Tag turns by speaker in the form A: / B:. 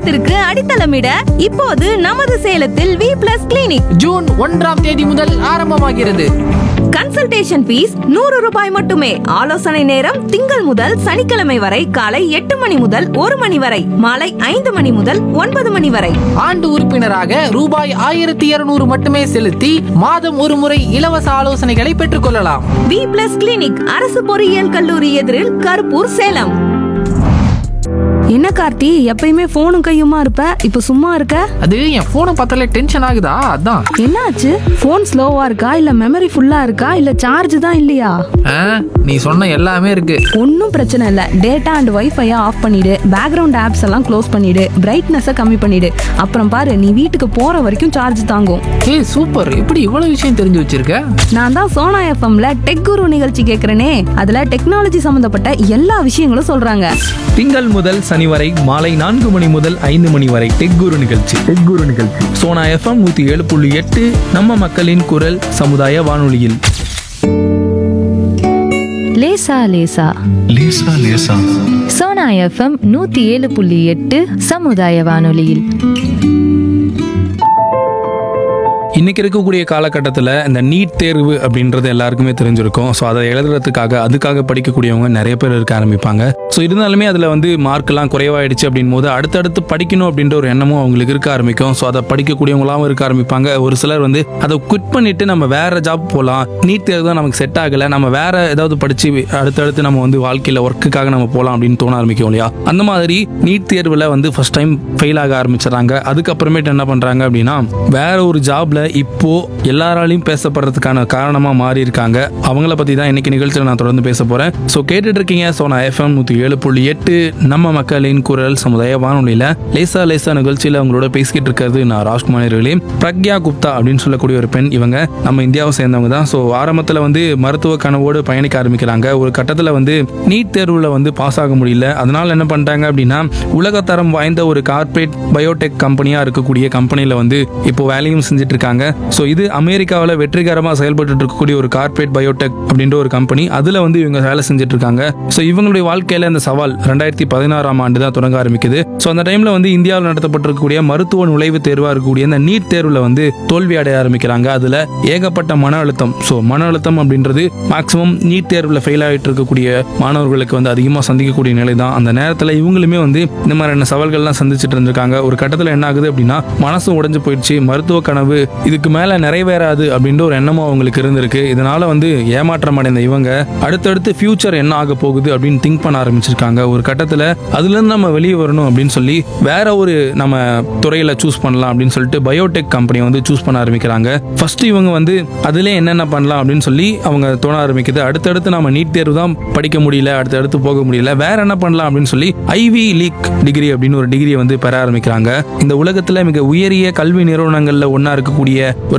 A: எதிர்காலத்திற்கு அடித்தளமிட இப்போது நமது சேலத்தில் வி பிளஸ் கிளினிக்
B: ஜூன் ஒன்றாம் தேதி முதல் ஆரம்பமாகிறது
A: கன்சல்டேஷன் ஃபீஸ் நூறு ரூபாய் மட்டுமே ஆலோசனை நேரம் திங்கள் முதல் சனிக்கிழமை வரை காலை எட்டு மணி முதல் ஒரு மணி வரை மாலை ஐந்து மணி முதல் ஒன்பது மணி வரை
B: ஆண்டு உறுப்பினராக ரூபாய் ஆயிரத்தி இருநூறு மட்டுமே செலுத்தி மாதம் ஒரு முறை இலவச ஆலோசனைகளை பெற்றுக்கொள்ளலாம்
A: வி பிளஸ் கிளினிக் அரசு பொறியியல் கல்லூரி எதிரில் கருப்பூர் சேலம் என்ன கார்த்தி எப்பயுமே போனும் கையுமா இருப்ப இப்ப சும்மா இருக்க
B: அது என் போனை பார்த்தாலே டென்ஷன் ஆகுதா அதான்
A: என்னாச்சு போன் ஸ்லோவா இருக்கா இல்ல மெமரி ஃபுல்லா இருக்கா இல்ல சார்ஜ் தான் இல்லையா
B: ஆ, நீ சொன்ன எல்லாமே இருக்கு
A: ஒன்றும் பிரச்சனை இல்லை டேட்டா அண்ட் வைஃபையை ஆஃப் பண்ணிடு பேக்ரவுண்ட் ஆப்ஸ் எல்லாம் க்ளோஸ் பண்ணிடு பிரைட்னஸை கம்மி பண்ணிடு அப்புறம் பாரு நீ வீட்டுக்கு போற வரைக்கும் சார்ஜ் தாங்கும்
B: ஏய் சூப்பர் எப்படி இவ்வளவு விஷயம் தெரிஞ்சு வச்சிருக்க
A: நான் தான் சோனா எஃப்எம்ல டெக் குரு நிகழ்ச்சி கேட்குறேனே அதுல டெக்னாலஜி சம்பந்தப்பட்ட எல்லா விஷயங்களும் சொல்றாங்க
C: திங்கள் முதல் சனி வரை மாலை நான்கு மணி முதல் ஐந்து மணி வரை டெக் குரு நிகழ்ச்சி டெக் குரு நிகழ்ச்சி சோனா எஃப்எம் நூத்தி ஏழு புள்ளி எட்டு நம்ம மக்களின் குரல் சமுதாய வானொலியில்
D: லேசா லேசா
E: லேசா லேசா
D: சோனா எஃப்எம் நூத்தி ஏழு புள்ளி எட்டு சமுதாய வானொலியில்
C: இன்னைக்கு இருக்கக்கூடிய காலகட்டத்தில் இந்த நீட் தேர்வு அப்படின்றது எல்லாருக்குமே தெரிஞ்சிருக்கும் ஸோ அதை எழுதுறதுக்காக அதுக்காக படிக்கக்கூடியவங்க நிறைய பேர் இருக்க ஆரம்பிப்பாங்க ஸோ இருந்தாலுமே அதில் வந்து மார்க்கெல்லாம் குறைவாயிடுச்சு அப்படின் போது அடுத்தடுத்து படிக்கணும் அப்படின்ற ஒரு எண்ணமும் அவங்களுக்கு இருக்க ஆரம்பிக்கும் ஸோ அதை படிக்கக்கூடியவங்களாவும் இருக்க ஆரம்பிப்பாங்க ஒரு சிலர் வந்து அதை குவிட் பண்ணிட்டு நம்ம வேற ஜாப் போகலாம் நீட் தேர்வு தான் நமக்கு செட் ஆகலை நம்ம வேற ஏதாவது படிச்சு அடுத்தடுத்து நம்ம வந்து வாழ்க்கையில் ஒர்க்குக்காக நம்ம போகலாம் அப்படின்னு தோண ஆரம்பிக்கும் இல்லையா அந்த மாதிரி நீட் தேர்வில் வந்து ஃபர்ஸ்ட் டைம் ஃபெயில் ஆக ஆரம்பிச்சிடறாங்க அதுக்கப்புறமேட்டு என்ன பண்ணுறாங்க அப்படின்னா வேற ஒரு ஜாப்ல இப்போ எல்லாராலையும் பேசப்படுறதுக்கான காரணமா மாறி இருக்காங்க அவங்கள பத்தி தான் இன்னைக்கு நிகழ்ச்சியில் நான் தொடர்ந்து பேச போறேன் ஸோ கேட்டுட்டு இருக்கீங்க ஸோ நான் எஃப்எம் நூற்றி ஏழு புள்ளி எட்டு நம்ம மக்களின் குரல் சமுதாய வானொலியில லேசா லேசா நிகழ்ச்சியில் அவங்களோட பேசிக்கிட்டு இருக்கிறது நான் ராஜ்குமார் அவர்களே பிரக்யா குப்தா அப்படின்னு சொல்லக்கூடிய ஒரு பெண் இவங்க நம்ம இந்தியாவை சேர்ந்தவங்க தான் ஸோ ஆரம்பத்தில் வந்து மருத்துவ கனவோடு பயணிக்க ஆரம்பிக்கிறாங்க ஒரு கட்டத்தில் வந்து நீட் தேர்வில் வந்து பாஸ் ஆக முடியல அதனால என்ன பண்ணிட்டாங்க அப்படின்னா உலகத்தரம் வாய்ந்த ஒரு கார்ப்பரேட் பயோடெக் கம்பெனியா இருக்கக்கூடிய கம்பெனியில் வந்து இப்போ வேலையும் செஞ்சுட்டு இருக்காங்க ஸோ இது அமெரிக்காவில் வெற்றிகரமாக செயல்பட்டு இருக்கக்கூடிய ஒரு கார்ப்பரேட் பயோடெக் அப்படின்ற ஒரு கம்பெனி அதில் வந்து இவங்க வேலை செஞ்சுட்டு இருக்காங்க ஸோ இவங்களுடைய வாழ்க்கையில் இந்த சவால் ரெண்டாயிரத்தி பதினாறாம் ஆண்டு தான் தொடங்க ஆரம்பிக்குது ஸோ அந்த டைம்ல வந்து இந்தியாவில் நடத்தப்பட்டிருக்கக்கூடிய மருத்துவ நுழைவுத் தேர்வாக இருக்கக்கூடிய இந்த நீட் தேர்வில் வந்து தோல்வி அடைய ஆரம்பிக்கிறாங்க அதில் ஏகப்பட்ட மன அழுத்தம் ஸோ மன அழுத்தம் அப்படின்றது மேக்ஸிமம் நீட் தேர்வில் ஃபெயில் ஆகிட்டு இருக்கக்கூடிய மாணவர்களுக்கு வந்து அதிகமாக சந்திக்கக்கூடிய நிலை தான் அந்த நேரத்தில் இவங்களுமே வந்து இந்த மாதிரியான சவால்கள்லாம் சந்திச்சுட்டு இருந்திருக்காங்க ஒரு கட்டத்தில் என்ன ஆகுது அப்படின்னா மனசு உடைஞ்சு போயிடுச்சு மருத்துவ கனவு இதுக்கு மேலே நிறைவேறாது அப்படின்ற ஒரு எண்ணமும் அவங்களுக்கு இருந்திருக்கு இதனால வந்து ஏமாற்றம் அடைந்த இவங்க அடுத்தடுத்து ஃபியூச்சர் என்ன ஆக போகுது அப்படின்னு திங்க் பண்ண ஆரம்பிச்சிருக்காங்க ஒரு கட்டத்தில் அதுலேருந்து நம்ம வெளியே வரணும் அப்படின்னு சொல்லி வேற ஒரு நம்ம துறையில் சூஸ் பண்ணலாம் அப்படின்னு சொல்லிட்டு பயோடெக் கம்பெனியை வந்து சூஸ் பண்ண ஆரம்பிக்கிறாங்க ஃபர்ஸ்ட் இவங்க வந்து அதிலே என்னென்ன பண்ணலாம் அப்படின்னு சொல்லி அவங்க தோண ஆரம்பிக்குது அடுத்தடுத்து நம்ம நீட் தேர்வு தான் படிக்க முடியல அடுத்தடுத்து போக முடியல வேற என்ன பண்ணலாம் அப்படின்னு சொல்லி ஐவி லீக் டிகிரி அப்படின்னு ஒரு டிகிரியை வந்து பெற ஆரம்பிக்கிறாங்க இந்த உலகத்துல மிக உயரிய கல்வி நிறுவனங்கள்ல ஒண்ணா இருக்கக்கூடிய ஒரு